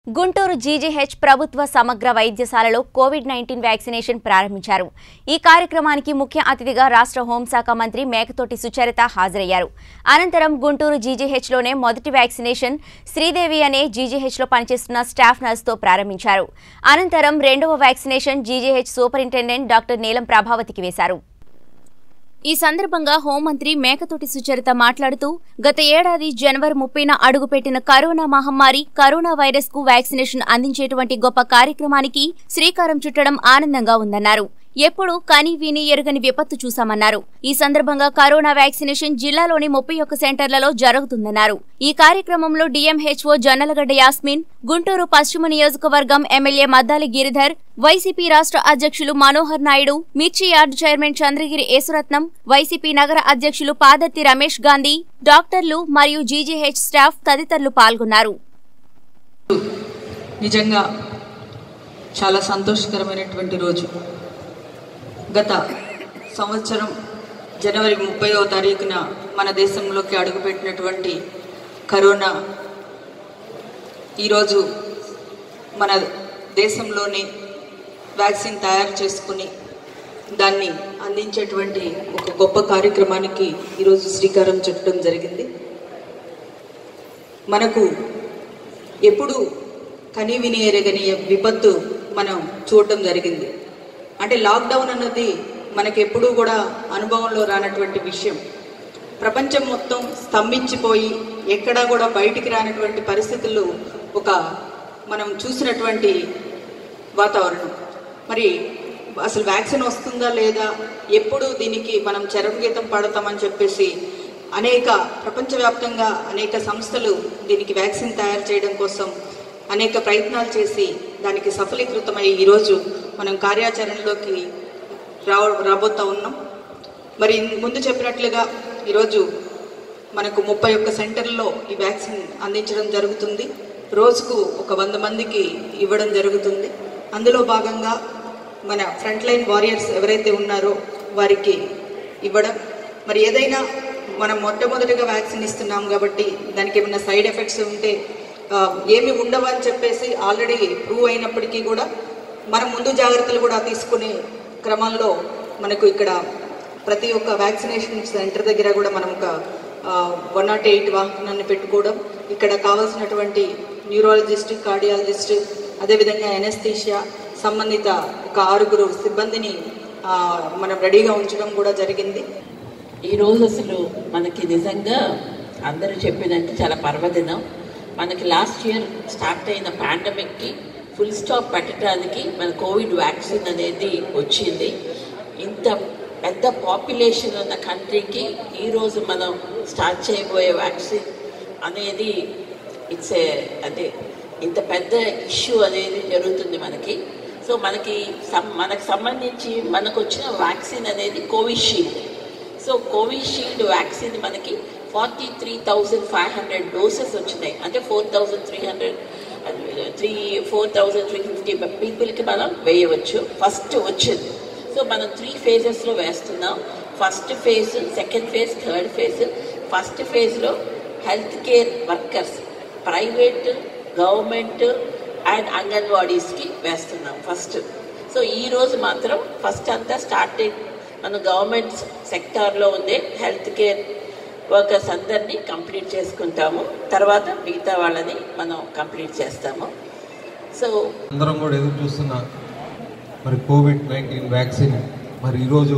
Guntur GGH ప్రభుత్వ సమగ్ర వైద్యశాలలో కోవిడ్ నైన్టీన్ వ్యాక్సినేషన్ ప్రారంభించారు ఈ కార్యక్రమానికి ముఖ్య అతిథిగా రాష్ట్ర హోంశాఖ మంత్రి మేకతోటి సుచరిత హాజరయ్యారు అనంతరం గుంటూరు జీజీహెచ్లోనే మొదటి వ్యాక్సినేషన్ శ్రీదేవి అనే జీజీహెచ్లో పనిచేస్తున్న స్టాఫ్ నర్స్తో ప్రారంభించారు అనంతరం రెండవ వ్యాక్సినేషన్ జీజీహెచ్ సూపరింటెండెంట్ డాక్టర్ నీలం ప్రభావతికి వేశారు ఈ సందర్భంగా హోంమంత్రి మేకతోటి సుచరిత మాట్లాడుతూ గత ఏడాది జనవరి ముప్పైన అడుగుపెట్టిన కరోనా మహమ్మారి కరోనా వైరస్ కు వ్యాక్సినేషన్ అందించేటువంటి గొప్ప కార్యక్రమానికి శ్రీకారం చుట్టడం ఆనందంగా ఉందన్నారు ఎప్పుడు కని విని ఎరుగని విపత్తు చూశామన్నారు ఈ సందర్భంగా కరోనా వ్యాక్సినేషన్ జిల్లాలోని ముప్పై ఒక్క సెంటర్లలో జరుగుతుందన్నారు ఈ కార్యక్రమంలో డిఎంహెచ్ఓ జొన్నలగడ్డ యాస్మిన్ గుంటూరు పశ్చిమ నియోజకవర్గం ఎమ్మెల్యే మద్దాలి గిరిధర్ వైసీపీ రాష్ట్ర అధ్యక్షులు మనోహర్ నాయుడు మిర్చి yard chairman Chandragiri Yesuratnam YCP నగర అధ్యక్షులు పాదర్తి రమేష్ గాంధీ డాక్టర్లు మరియు జీజీహెచ్ స్టాఫ్ తదితరులు పాల్గొన్నారు నిజంగా చాలా సంతోషకరమైనటువంటి రోజు గత సంవత్సరం జనవరి ముప్పైవ తారీఖున మన దేశంలోకి అడుగుపెట్టినటువంటి కరోనా ఈరోజు మన దేశంలోనే వ్యాక్సిన్ తయారు చేసుకుని దాన్ని అందించేటువంటి ఒక గొప్ప కార్యక్రమానికి ఈరోజు శ్రీకారం చుట్టడం జరిగింది మనకు ఎప్పుడు కని విని ఎరగని విపత్తు మనం చూడడం జరిగింది అంటే లాక్డౌన్ అన్నది మనకి ఎప్పుడూ కూడా అనుభవంలో రానటువంటి విషయం ప్రపంచం మొత్తం స్తంభించిపోయి ఎక్కడా కూడా బయటికి రానటువంటి పరిస్థితులు ఒక మనం చూసినటువంటి వాతావరణం మరి అసలు వ్యాక్సిన్ వస్తుందా లేదా ఎప్పుడు దీనికి మనం చరమగీతం పాడతామని చెప్పేసి అనేక ప్రపంచవ్యాప్తంగా అనేక సంస్థలు దీనికి వ్యాక్సిన్ తయారు చేయడం కోసం అనేక ప్రయత్నాలు చేసి దానికి సఫలీకృతమై ఈరోజు మనం కార్యాచరణలోకి రా రాబోతా ఉన్నాం మరి ముందు చెప్పినట్లుగా ఈరోజు మనకు ముప్పై ఒక్క సెంటర్లో ఈ వ్యాక్సిన్ అందించడం జరుగుతుంది రోజుకు ఒక వంద మందికి ఇవ్వడం జరుగుతుంది అందులో భాగంగా మన ఫ్రంట్ లైన్ వారియర్స్ ఎవరైతే ఉన్నారో వారికి ఇవ్వడం మరి ఏదైనా మనం మొట్టమొదటిగా వ్యాక్సిన్ ఇస్తున్నాం కాబట్టి దానికి ఏమైనా సైడ్ ఎఫెక్ట్స్ ఉంటే ఆ, ఏమి ఉండవని చెప్పేసి ఆల్రెడీ ప్రూవ్ అయినప్పటికీ కూడా మనం ముందు జాగ్రత్తలు కూడా తీసుకునే క్రమంలో మనకు ఇక్కడ ప్రతి ఒక్క వ్యాక్సినేషన్ సెంటర్ దగ్గర కూడా మనం ఒక వన్ నాట్ ఎయిట్ వాహనాన్ని పెట్టుకోవడం ఇక్కడ కావాల్సినటువంటి న్యూరాలజిస్ట్ కార్డియాలజిస్ట్ అదేవిధంగా ఎనస్థీషియా సంబంధిత ఒక ఆరుగురు సిబ్బందిని ఆ, మనం రెడీగా ఉంచడం కూడా జరిగింది ఈ రోజు అసలు మనకి నిజంగా అందరూ చెప్పినట్టు చాలా పర్వదినం మనకి లాస్ట్ ఇయర్ స్టార్ట్ అయిన పాండమిక్కి ఫుల్ స్టాప్ పెట్టడానికి మన కోవిడ్ వ్యాక్సిన్ అనేది వచ్చింది ఇంత పెద్ద పాపులేషన్ ఉన్న కంట్రీకి ఈరోజు మనం స్టార్ట్ చేయబోయే వ్యాక్సిన్ అనేది ఇట్స్ ఏ అంటే ఇంత పెద్ద ఇష్యూ అనేది జరుగుతుంది మనకి సో మనకి సం మనకు సంబంధించి మనకు వచ్చిన వ్యాక్సిన్ అనేది కోవిషీల్డ్ సో కోవిషీల్డ్ వ్యాక్సిన్ మనకి forty three thousand five hundred doses వచ్చినాయి అంటే four thousand three hundred three four thousand three fifty పీపుల్కి మనం వేయవచ్చు ఫస్ట్ వచ్చింది సో మనం త్రీ ఫేజెస్లో వేస్తున్నాం first phase second phase third phase first ఫేజ్లో health care workers private government and అంగన్వాడీస్కి వేస్తున్నాం ఫస్ట్ సో ఈ రోజు మాత్రం ఫస్ట్ అంతా స్టార్టింగ్ మన గవర్నమెంట్ సెక్టార్లో ఉండే హెల్త్ కేర్ వర్కర్స్ అందరినీ కంప్లీట్ చేసుకుంటాము తర్వాత మిగతా వాళ్ళని మనం కంప్లీట్ చేస్తాము సో అందరం కూడా ఎదురు చూస్తున్న మరి కోవిడ్ నైన్టీన్ వ్యాక్సిన్ మరి ఈరోజు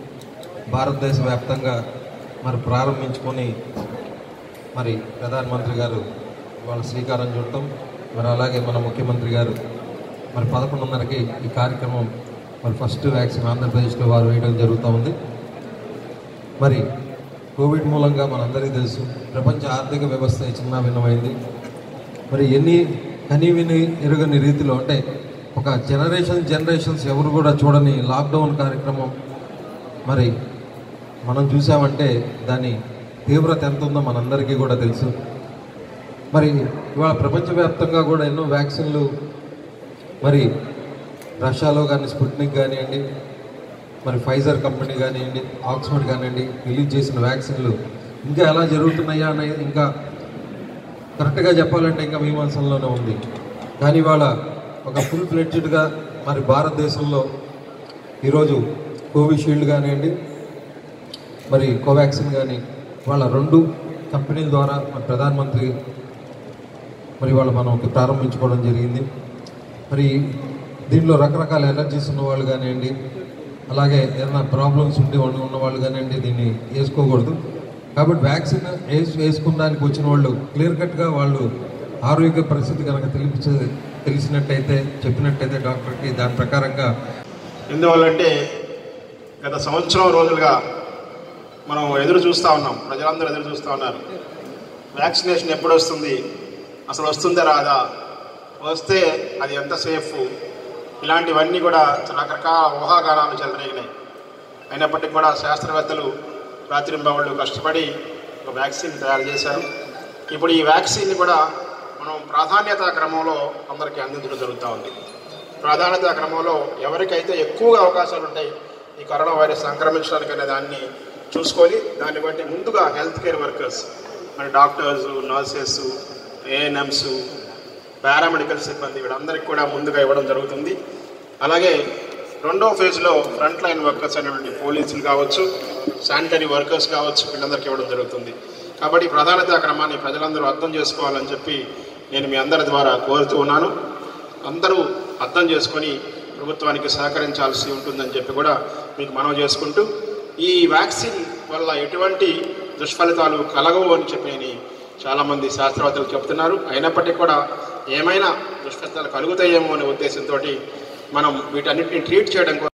భారతదేశ వ్యాప్తంగా మరి ప్రారంభించుకొని మరి ప్రధానమంత్రి గారు వాళ్ళ శ్రీకారం చుట్టం మరి అలాగే మన ముఖ్యమంత్రి గారు మరి పదకొండున్నరకి ఈ కార్యక్రమం మరి ఫస్ట్ వ్యాక్సిన్ ఆంధ్రప్రదేశ్లో వారు వేయడం జరుగుతూ ఉంది మరి కోవిడ్ మూలంగా మనందరికీ తెలుసు ప్రపంచ ఆర్థిక వ్యవస్థ చిన్న భిన్నమైంది మరి ఎన్ని కని విని ఎరుగని రీతిలో అంటే ఒక జనరేషన్ జనరేషన్స్ ఎవరు కూడా చూడని లాక్డౌన్ కార్యక్రమం మరి మనం చూసామంటే దాని తీవ్రత ఎంత ఉందో మనందరికీ కూడా తెలుసు మరి ఇవాళ ప్రపంచవ్యాప్తంగా కూడా ఎన్నో వ్యాక్సిన్లు మరి రష్యాలో కానీ స్పుట్నిక్ కానివ్వండి మరి ఫైజర్ కంపెనీ కానివ్వండి ఆక్స్ఫర్డ్ కానివ్వండి రిలీజ్ చేసిన వ్యాక్సిన్లు ఇంకా ఎలా జరుగుతున్నాయా అనేది ఇంకా కరెక్ట్గా చెప్పాలంటే ఇంకా మీమాంసంలోనే ఉంది కానీ ఇవాళ ఒక ఫుల్ ఫ్లెడ్జ్డ్గా మరి భారతదేశంలో ఈరోజు కోవిషీల్డ్ కానివ్వండి మరి కోవాక్సిన్ కానీ వాళ్ళ రెండు కంపెనీల ద్వారా మన ప్రధానమంత్రి మరి వాళ్ళు మనం ప్రారంభించుకోవడం జరిగింది మరి దీనిలో రకరకాల ఎలర్జీస్ ఉన్న వాళ్ళు కానివ్వండి అలాగే ఏదైనా ప్రాబ్లమ్స్ ఉండి ఉన్న ఉన్న వాళ్ళు కానివ్వండి దీన్ని వేసుకోకూడదు కాబట్టి వ్యాక్సిన్ వేసు వేసుకున్నానికి వచ్చిన వాళ్ళు క్లియర్ కట్గా వాళ్ళు ఆరోగ్య పరిస్థితి కనుక తెలిపించే తెలిసినట్టయితే చెప్పినట్టయితే డాక్టర్కి దాని ప్రకారంగా ఎందువల్లంటే గత సంవత్సరం రోజులుగా మనం ఎదురు చూస్తూ ఉన్నాం ప్రజలందరూ ఎదురు చూస్తూ ఉన్నారు వ్యాక్సినేషన్ ఎప్పుడు వస్తుంది అసలు వస్తుందా రాదా వస్తే అది ఎంత సేఫ్ ఇలాంటివన్నీ కూడా రకరకాల ఊహాగానాలు చెలరేగినాయి అయినప్పటికీ కూడా శాస్త్రవేత్తలు రాత్రింబవళ్ళు కష్టపడి ఒక వ్యాక్సిన్ తయారు చేశారు ఇప్పుడు ఈ వ్యాక్సిన్ కూడా మనం ప్రాధాన్యత క్రమంలో అందరికీ అందించడం జరుగుతూ ఉంది ప్రాధాన్యత క్రమంలో ఎవరికైతే ఎక్కువగా అవకాశాలు ఉంటాయి ఈ కరోనా వైరస్ సంక్రమించడానికి అనే దాన్ని చూసుకొని దాన్ని బట్టి ముందుగా హెల్త్ కేర్ వర్కర్స్ మన డాక్టర్స్ నర్సెస్ ఏఎన్ఎంస్ పారామెడికల్ సిబ్బంది వీళ్ళందరికీ కూడా ముందుగా ఇవ్వడం జరుగుతుంది అలాగే రెండో ఫేజ్లో ఫ్రంట్ లైన్ వర్కర్స్ అనేటువంటి పోలీసులు కావచ్చు శానిటరీ వర్కర్స్ కావచ్చు వీళ్ళందరికీ ఇవ్వడం జరుగుతుంది కాబట్టి ఈ ప్రాధాన్యత క్రమాన్ని ప్రజలందరూ అర్థం చేసుకోవాలని చెప్పి నేను మీ అందరి ద్వారా కోరుతూ ఉన్నాను అందరూ అర్థం చేసుకొని ప్రభుత్వానికి సహకరించాల్సి ఉంటుందని చెప్పి కూడా మీకు మనవి చేసుకుంటూ ఈ వ్యాక్సిన్ వల్ల ఎటువంటి దుష్ఫలితాలు కలగవు అని చెప్పి నేను చాలామంది శాస్త్రవేత్తలు చెప్తున్నారు అయినప్పటికీ కూడా ఏమైనా దుష్ఫలితాలు కలుగుతాయేమో అనే ఉద్దేశంతో మనం వీటన్నిటిని ట్రీట్ చేయడం కోసం